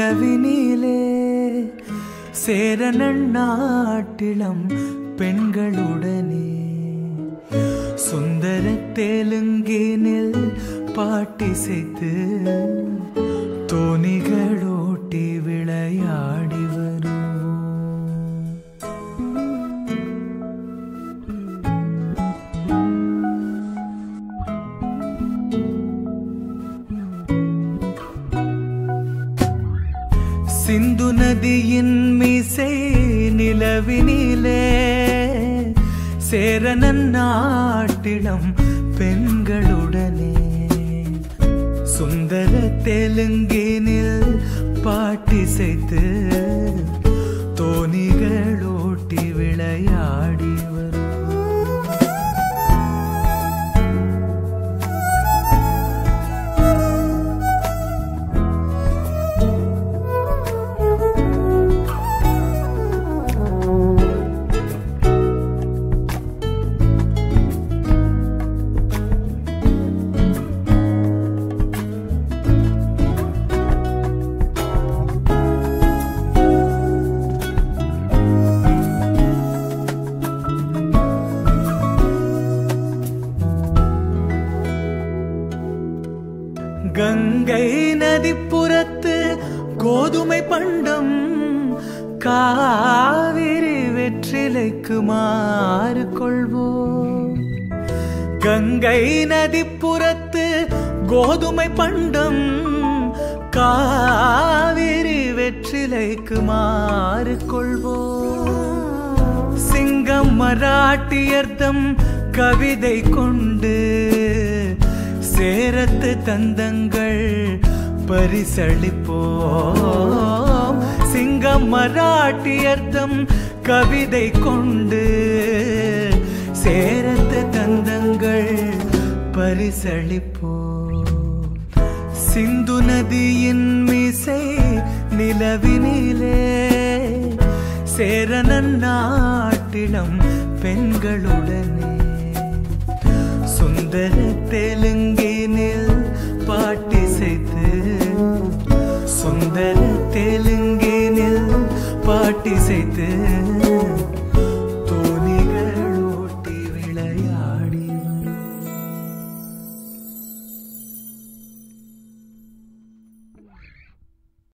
நிலவினிலே சேரண நாட்டிளம் பெண்களுடனே சுந்தர தெலுங்கினில் பாட்டிசைத்து தோணிகளோட்டி விளையாடி வருவோம் சிந்து நதியின் மீசை நிலவினிலே சேரணன் நாட்டிடம் பெண்களுடனே சுந்தர தெலுங்கினில் பாட்டிசைத்து தோணிகளோட்டி விளையாடி வரும் கங்கை நதிப்புறத்து கோதுமை பண்டம் காவிரி வெற்றிலைக்கு மாறு கொள்வோம் கங்கை நதிப்புறத்து கோதுமை பண்டம் காவிரி வெற்றிலைக்கு மாறு கொள்வோம் சிங்கம் மராட்டியர்தம் கவிதை கொண்டு சேரத்து தந்தங்கள் பரிசளிப்போம் சிங்கம் மராட்டியர்தம் கவிதை கொண்டு சேரத்து தந்தங்கள் பரிசளிப்போம் சிந்து நதியின் மிசை நிலவினிலே சேரணன் நாட்டிடம் பெண்களுடனே சுந்தர தெலுங்கினில் பாட்டிசைத்து சுந்தர தெலுங்கினில் பாட்டிசைத்து